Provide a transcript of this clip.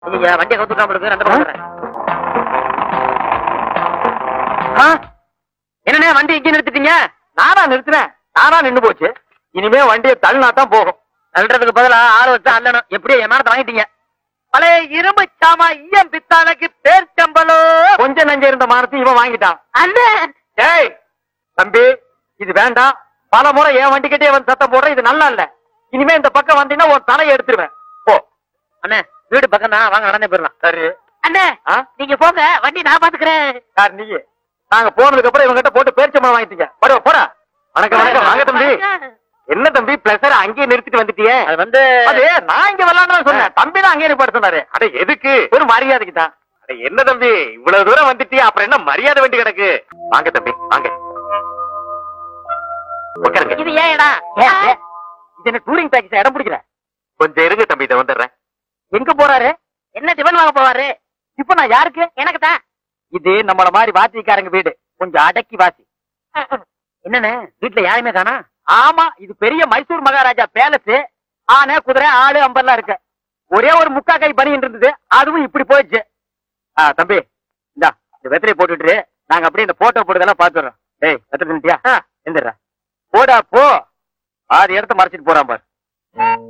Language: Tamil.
ஐயா வண்டியை கவுத்துட்டா உங்களுக்கு ரெண்டு பக்கம் தர்றேன். ஆ? என்னண்ணே வண்டி இங்க நிறுத்திட்டீங்க நானா நிறுத்துறேன் நானா நின்னு போச்சு இனிமே வண்டியை தள்ளினா தான் போகும் தள்ளுறதுக்கு பதிலா ஆளு வச்சா அல்லணும் எப்படியோ எமானத்தை வாங்கிட்டீங்க பழைய இரும்பு சாமா ஈயம் பித்தாளுக்கு பேர் சம்பளோ கொஞ்சம் நஞ்ச இருந்த மானத்தை இவன் வாங்கிட்டான் அண்ணே டேய் தம்பி இது வேண்டாம் பல முறை என் வண்டிக்கிட்டே வந்து சத்தம் போடுற இது நல்லா இல்ல இனிமே இந்த பக்கம் வந்தீங்கன்னா உன் தலையை எடுத்துருவேன் போ அண்ணே வீடு பக்கம் தான் வாங்க நடந்தே போயிடலாம் சரி அண்ணே ஆ? நீங்க போங்க வண்டி நான் பாத்துக்கிறேன் யார் நீ நாங்க போனதுக்கு அப்புறம் இவங்க கிட்ட போட்டு பேரிச்சம்பளம் வாங்கிட்டீங்க போட போடா வணக்கம் வணக்கம் வாங்க தம்பி என்ன தம்பி பிளஸர் அங்கேயே நிறுத்திட்டு வந்துட்டியே அது வந்து அது நான் இங்க வரலான்னு சொன்னேன் தம்பி தான் அங்கேயே நிப்பாட்ட சொன்னாரு அட எதுக்கு ஒரு மரியாதைக்கு தான் அட என்ன தம்பி இவ்வளவு தூரம் வந்துட்டியா அப்புறம் என்ன மரியாதை வேண்டி கிடக்கு வாங்க தம்பி வாங்க உட்காருங்க இது ஏன் இடம் இது என்ன டூரிங் பேக்கேஜ் இடம் பிடிக்கல கொஞ்சம் இருங்க தம்பி இதை வந்துடுறேன் எங்க போறாரு என்ன டிபன் வாங்க போவாரு இப்ப நான் யாருக்கு எனக்கு தான் இது நம்மள மாதிரி வாத்திக்காரங்க வீடு கொஞ்சம் அடக்கி வாசி என்னண்ணே வீட்டுல யாருமே காணா ஆமா இது பெரிய மைசூர் மகாராஜா பேலஸ் ஆனை குதிரை ஆடு அம்பெல்லாம் இருக்கு ஒரே ஒரு முக்கா கை பனியன் இருந்தது அதுவும் இப்படி போயிடுச்சு ஆ, தம்பி இந்தா இந்த வெத்தலையை போட்டுட்டு நாங்க அப்படியே இந்த போட்டோ போடுறதெல்லாம் பாத்துறோம் டேய் வெத்தலை நின்ட்டியா எந்திரா போடா போ ஆறு இடத்த மறைச்சிட்டு போறான் பாரு